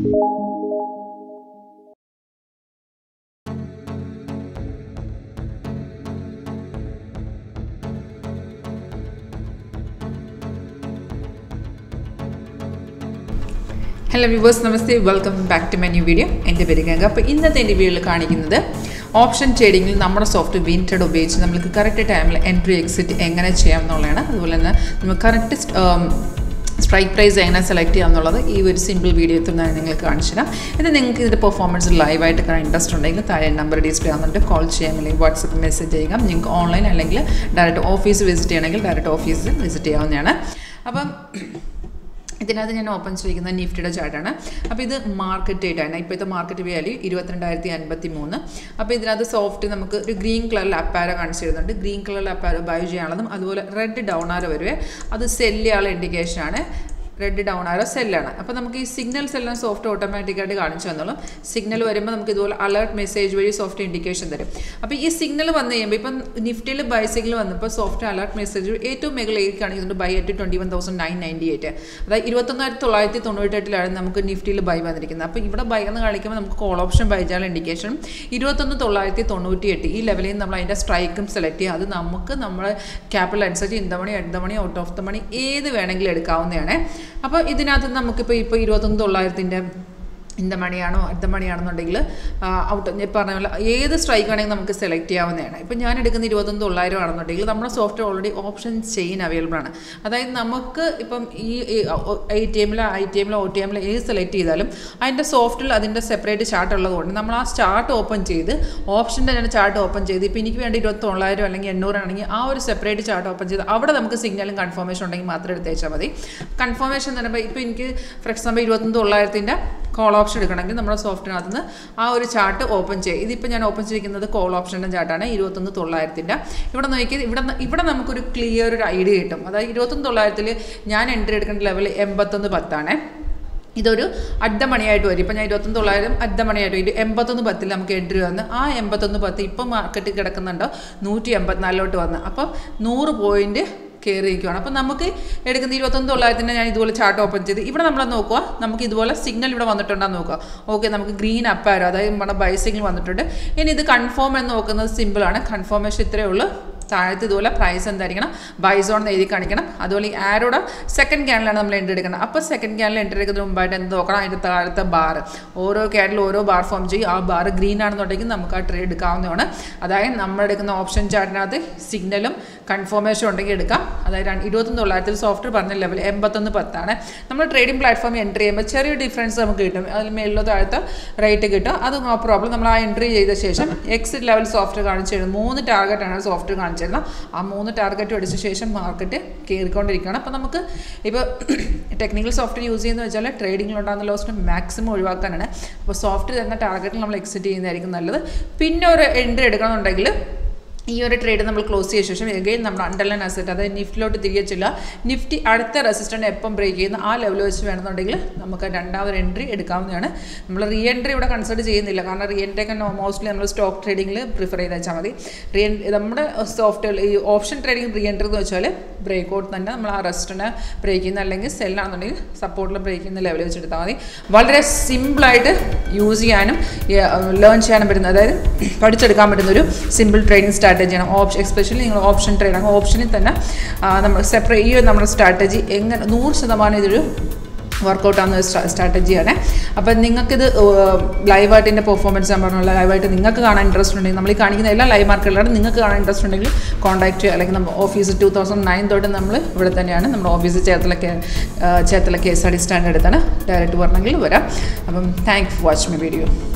hello viewers നമസ്തേ welcome back to my new video എൻ്റെ പേര് ഗംഗ അപ്പോൾ ഇന്നത്തെ എൻ്റെ വീഡിയോയിൽ കാണിക്കുന്നത് ഓപ്ഷൻ ട്രേഡിങ്ങിൽ നമ്മുടെ സോഫ്റ്റ് വിൻറ്റഡ് ഉപയോഗിച്ച് നമുക്ക് കറക്റ്റ് ടൈമിൽ എൻട്രി എക്സിറ്റ് എങ്ങനെ ചെയ്യാം എന്നുള്ളതാണ് അതുപോലെ തന്നെ നമുക്ക് കറക്റ്റ് സ്ട്രൈക്ക് പ്രൈസ് എങ്ങനെ സെലക്ട് ചെയ്യാം എന്നുള്ളത് ഈ ഒരു സിമ്പിൾ വീഡിയോയിൽ തന്നെ നിങ്ങൾക്ക് കാണിച്ചു തരാം ഇത് നിങ്ങൾക്ക് ഇതിൻ്റെ പെർഫോമൻസ് ലൈവായിട്ട് കാണാൻ ഇൻട്രസ്റ്റ് ഉണ്ടെങ്കിൽ താഴെ നമ്പർ ഡിസ്പ്ലേ ആകുന്നുണ്ട് കോൾ ചെയ്യാം അല്ലെങ്കിൽ വാട്സപ്പ് മെസ്സേജ് ചെയ്യുക നിങ്ങൾക്ക് ഓൺലൈൻ അല്ലെങ്കിൽ ഡയറക്റ്റ് ഓഫീസ് വിസിറ്റ് ചെയ്യണമെങ്കിൽ ഡയറക്റ്റ് ഓഫീസിൽ വിസിറ്റ് ചെയ്യാവുന്നതാണ് അപ്പം ഇതിനകത്ത് ഞാൻ ഓപ്പൺ ചെയ്തിരിക്കുന്ന നിഫ്റ്റിയുടെ ചാർട്ടാണ് അപ്പോൾ ഇത് മാർക്കറ്റ് ഡേറ്റാണ് ഇപ്പോഴത്തെ മാർക്കറ്റ് വാല്യൂ ഇരുപത്തിരണ്ടായിരത്തി അൻപത്തി മൂന്ന് അപ്പോൾ ഇതിനകത്ത് സോഫ്റ്റ് നമുക്ക് ഒരു ഗ്രീൻ കളറിൽ അപ്പാരോ കാണിച്ചു തരുന്നുണ്ട് ഗ്രീൻ കളറിൽ അപ്പാരോ ബൈ ചെയ്യാനുള്ളതും അതുപോലെ റെഡ് ഡൗൺ ആരോ വരുവേ അത് സെല്ല് ചെയ്യാനുള്ള ഇൻഡിക്കേഷനാണ് റെഡ് ഡൗൺ ആരോ സെല്ലാണ് അപ്പോൾ നമുക്ക് ഈ സിഗ്നൽസ് എല്ലാം സോഫ്റ്റ് ഓട്ടോമാറ്റിക്കായിട്ട് കാണിച്ചു തന്നോളും സിഗ്നൽ വരുമ്പോൾ നമുക്ക് ഇതുപോലെ അലേർട്ട് മെസ്സേജ് വഴി സോഫ്റ്റ് ഇൻഡിക്കേഷൻ തരും അപ്പോൾ ഈ സിഗ്നൽ വന്നു കഴിയുമ്പോൾ ഇപ്പം നിഫ്റ്റിയിൽ ബൈ സിഗ്നൽ വന്നപ്പോൾ സോഫ്റ്റ് അലേർട്ട് മെസ്സേജ് ഏറ്റവും മുകളിലേക്ക് കാണിക്കുന്നുണ്ട് buy at twenty one thousand nine ninety eight അതായത് ഇരുപത്തൊന്നായിരത്തി തൊള്ളായിരത്തി തൊണ്ണൂറ്റെട്ടിലാണ് നമുക്ക് നിഫ്റ്റിയിൽ ബൈ വന്നിരിക്കുന്നത് അപ്പോൾ ഇവിടെ ബൈ എന്ന് കാണിക്കുമ്പോൾ നമുക്ക് കോൾ ഓപ്ഷൻ ബൈ ചെയ്യാനുള്ള ഇൻഡിക്കേഷൻ ഇരുപത്തൊന്ന് തൊള്ളായിരത്തി തൊണ്ണൂറ്റി എട്ട് ഈ ലെവലിൽ നമ്മൾ അതിൻ്റെ സ്ട്രൈക്കും സെലക്ട് ചെയ്യുക അത് നമുക്ക് നമ്മുടെ ക്യാപിറ്റൽ അനുസരിച്ച് in the money at the money out of the money ഏത് വേണമെങ്കിലും എടുക്കാവുന്നതാണ് അപ്പോൾ ഇതിനകത്ത് നമുക്കിപ്പോൾ ഇപ്പോൾ ഇരുപത്തൊന്ന് തൊള്ളായിരത്തിൻ്റെ ഇന്ത മണിയാണോ അടുത്ത മണിയാണെന്നുണ്ടെങ്കിൽ ഔട്ട് ഞാൻ പറഞ്ഞ പോലെ ഏത് സ്ട്രൈക്ക് വേണമെങ്കിൽ നമുക്ക് സെലക്ട് ചെയ്യാവുന്നതാണ് ഇപ്പം ഞാൻ എടുക്കുന്ന ഇരുപത്തൊന്ന് തൊള്ളായിരം ആണെന്നുണ്ടെങ്കിൽ നമ്മുടെ software already option chain available ആണ് അതായത് നമുക്ക് ഇപ്പം ഈ ഐ ടി എമ്മിലോ ഐ ടി എമ്മിലോ ഒ ടി എമ്മിലോ ഏത് സെലക്ട് ചെയ്താലും അതിൻ്റെ സോഫ്റ്റിൽ അതിൻ്റെ സെപ്പറേറ്റ് ചാർട്ട് ഉള്ളതുകൊണ്ട് നമ്മൾ ആ ചാർട്ട് ഓപ്പൺ ചെയ്ത് ഓപ്ഷൻ്റെ തന്നെ ചാർട്ട് ഓപ്പൺ ചെയ്ത് ഇപ്പോൾ എനിക്ക് വേണ്ടി ഇരുപത്തി തൊള്ളായിരം അല്ലെങ്കിൽ എണ്ണൂറാണെങ്കിൽ ആ ഒരു സെപ്പറേറ്റ് ചാർട്ട് ഓപ്പൺ ചെയ്ത് അവിടെ നമുക്ക് സിഗ്നലും കൺഫർമേഷൻ ഉണ്ടെങ്കിൽ മാത്രം എടുത്തേച്ചാൽ മതി കൺഫർമേഷൻ എന്ന് പറയുമ്പോൾ ഇപ്പോൾ എനിക്ക് ഫോർ എക്സാമ്പിൾ ഇരുപത്തൊന്ന് തൊള്ളായിരത്തിൻ്റെ കോൾ ഓപ്ഷൻ എടുക്കണമെങ്കിൽ നമ്മുടെ സോഫ്റ്റ്വെയറിനകത്ത് നിന്ന് ആ ഒരു ചാർട്ട് ഓപ്പൺ ചെയ്യും ഇതിപ്പോൾ ഞാൻ ഓപ്പൺ ചെയ്തിരിക്കുന്നത് കോൾ ഓപ്ഷൻ്റെ ചാർട്ടാണ് ഇരുപത്തൊന്ന് തൊള്ളായിരത്തിൻ്റെ ഇവിടെ നോക്കി ഇവിടെ ഇവിടെ നമുക്കൊരു ക്ലിയർ ഒരു ഐഡിയ കിട്ടും അതായത് ഇരുപത്തൊന്ന് തൊള്ളായിരത്തിൽ ഞാൻ എൻട്രി എടുക്കേണ്ട ലെവൽ എൺപത്തൊന്ന് പത്താണ് ഇതൊരു അഡ്ഡ മണിയായിട്ട് വരും ഇപ്പം ഞാൻ ഇരുപത്തൊന്ന് തൊള്ളായിരം അഡ്ഡ മണിയായിട്ട് വരും എൺപത്തൊന്ന് പത്തിൽ നമുക്ക് എൻട്രി വന്ന് ആ എൺപത്തൊന്ന് പത്ത് ഇപ്പം മാർക്കറ്റിൽ കിടക്കുന്നുണ്ടോ നൂറ്റി എൺപത്തിനാലിലോട്ട് വന്ന് അപ്പം നൂറ് പോയിൻറ്റ് കയറിയിരിക്കുകയാണ് അപ്പം നമുക്ക് എടുക്കുന്ന ഇരുപത്തൊന്ന് തൊള്ളായിരത്തിൻ്റെ ഞാൻ ഇതുപോലെ ചാർട്ട് ഓപ്പൺ ചെയ്ത് ഇവിടെ നമ്മൾ നോക്കുക നമുക്ക് ഇതുപോലെ സിഗ്നൽ ഇവിടെ വന്നിട്ടുണ്ടെന്ന് നോക്കുക ഓക്കെ നമുക്ക് ഗ്രീൻ അപ്പാരോ അതായത് നമ്മുടെ ബൈ സിഗ്നൽ വന്നിട്ടുണ്ട് ഇനി ഇത് കൺഫേം എന്ന് നോക്കുന്നത് സിമ്പിളാണ് കൺഫേമേഷൻ ഇത്രയേ ഉള്ളൂ താഴത്ത് ഇതുപോലെ പ്രൈസ് എന്തായിരിക്കണം ബൈ സോൺ എന്ന് എഴുതി കാണിക്കണം അതുപോലെ ഈ ആരോടെ സെക്കൻഡ് ക്യാനിലാണ് നമ്മൾ എൻട്രി എടുക്കുന്നത് അപ്പോൾ സെക്കൻഡ് ക്യാനിൽ എൻട്രി എടുക്കുന്നതിന് മുമ്പായിട്ട് എന്ത് നോക്കണം അതിൻ്റെ താഴത്തെ ബാർ ഓരോ ക്യാനിൽ ഓരോ ബാർ ഫോം ചെയ്യും ആ ബാർ ഗ്രീൻ ആണെന്നുണ്ടെങ്കിൽ നമുക്ക് ആ ട്രേഡ് എടുക്കാവുന്നതാണ് അതായത് നമ്മൾ എടുക്കുന്ന ഓപ്ഷൻ ചാർട്ടിനകത്ത് സിഗ്നലും കൺഫർമേഷൻ ഉണ്ടെങ്കിൽ എടുക്കാം അതായത് ഇരുപത്തൊന്ന് തൊള്ളായിരത്തിൽ സോഫ്റ്റ്വെയർ പറഞ്ഞ ലെവൽ എൺപത്തൊന്ന് പത്താണ് നമ്മൾ ട്രേഡിംഗ് പ്ലാറ്റ്ഫോമിൽ എൻട്രി ചെയ്യുമ്പോൾ ചെറിയ ഡിഫറൻസ് നമുക്ക് കിട്ടും അതിൽ മേളിലോ താഴത്തെ റേറ്റ് കിട്ടും അത് നോ പ്രോബ്ലം നമ്മൾ ആ എൻട്രി ചെയ്ത ശേഷം എക്സിറ്റ് ലെവൽ സോഫ്റ്റ്വെയർ കാണിച്ചു തരുന്നത് മൂന്ന് ടാർഗറ്റാണ് സോഫ്റ്റ്വെയർ കാണിച്ചു തരുന്നത് ആ മൂന്ന് ടാർഗറ്റ് അടിച്ച ശേഷം മാർക്കറ്റ് കയറിക്കൊണ്ടിരിക്കുകയാണ് അപ്പോൾ നമുക്ക് ഇപ്പോൾ ടെക്നിക്കൽ സോഫ്റ്റ്വെയർ യൂസ് ചെയ്യുന്നത് വെച്ചാൽ ട്രേഡിങ്ങിലുണ്ടാകുന്ന ലോസിന് മാക്സിമം ഒഴിവാക്കാനാണ് അപ്പോൾ സോഫ്റ്റ്വെയർ തരുന്ന ടാർഗറ്റിൽ നമ്മൾ എക്സിറ്റ് ചെയ്യുന്നതായിരിക്കും നല്ലത് പിന്നെ ഒരു എൻട്രി എടുക്കണമെന്നുണ്ടെങ്കിൽ ഈ ഒരു ട്രേഡ് നമ്മൾ ക്ലോസ് ചെയ്ത ശേഷം എഗെയിൻ നമ്മുടെ അണ്ടർലൈൻ അസറ്റ് അതായത് നിഫ്റ്റിലോട്ട് തിരികെ ചെല്ലുക നിഫ്റ്റി അടുത്ത റെസിസ്റ്റൻ്റ് എപ്പം ബ്രേക്ക് ചെയ്യുന്ന ആ ലെവൽ വെച്ച് വേണമെന്നുണ്ടെങ്കിൽ നമുക്ക് രണ്ടാമതൊരു എൻട്രി എടുക്കാവുന്നതാണ് നമ്മൾ റീ എൻട്രി ഇവിടെ കൺസിഡർ ചെയ്യുന്നില്ല കാരണം റീ എൻട്രി ഒക്കെ മോസ്റ്റ്ലി നമ്മൾ സ്റ്റോക്ക് ട്രേഡിങ്ങിൽ പ്രിഫർ ചെയ്ത് വെച്ചാൽ മതി റീ നമ്മുടെ സോഫ്റ്റ്വെയർ ഈ ഓപ്ഷൻ ട്രേഡിംഗ് റീ എൻട്രി എന്ന് വെച്ചാൽ ബ്രേക്ക് ഔട്ട് തന്നെ നമ്മൾ ആ റെസ്റ്റിനെ ബ്രേക്ക് ചെയ്യുന്ന അല്ലെങ്കിൽ സെല്ലാണെന്നുണ്ടെങ്കിൽ സപ്പോർട്ടിൽ ബ്രേക്ക് ചെയ്യുന്ന ലെവൽ വെച്ച് എടുത്താൽ മതി വളരെ സിമ്പിളായിട്ട് യൂസ് ചെയ്യാനും ലേൺ ചെയ്യാനും പറ്റുന്ന അതായത് പഠിച്ചെടുക്കാൻ പറ്റുന്ന ഒരു സിമ്പിൾ ട്രേഡിംഗ് സ്ട്രാറ്റജിയാണ് ഓപ്ഷൻ എസ്പെഷ്യലി നിങ്ങൾ ഓപ്ഷൻ ട്രേഡ് ആണ് ഓപ്ഷനിൽ തന്നെ നമ്മൾ സെപ്പറേറ്റ് ഈ നമ്മുടെ സ്ട്രാറ്റജി എങ്ങനെ നൂറ് ശതമാനം ഇതൊരു വർക്കൗട്ട് ആവുന്ന ഒരു സ്ട്രാറ്റജിയാണ് അപ്പം നിങ്ങൾക്കിത് ലൈവായിട്ട് ഇതിൻ്റെ പെർഫോമൻസ് ഞാൻ പറഞ്ഞുള്ള ലൈവായിട്ട് നിങ്ങൾക്ക് കാണാൻ ഇൻട്രസ്റ്റ് ഉണ്ടെങ്കിൽ നമ്മൾ ഈ കാണിക്കുന്ന എല്ലാ ലൈവ് മാർക്കറ്റിലാണ് നിങ്ങൾക്ക് കാണാൻ ഇൻട്രസ്റ്റ് ഉണ്ടെങ്കിൽ കോൺടാക്ട് ചെയ്യുക അല്ലെങ്കിൽ നമ്മൾ ഓഫീസ് ടു തൗസൻഡ് നയൻ തൊട്ട് നമ്മൾ ഇവിടെ തന്നെയാണ് നമ്മുടെ office Cherthala K Cherthala K S R T stand അടുത്താണ് ഡയറക്റ്റ് പറഞ്ഞെങ്കിൽ വരാം അപ്പം thank for watch my video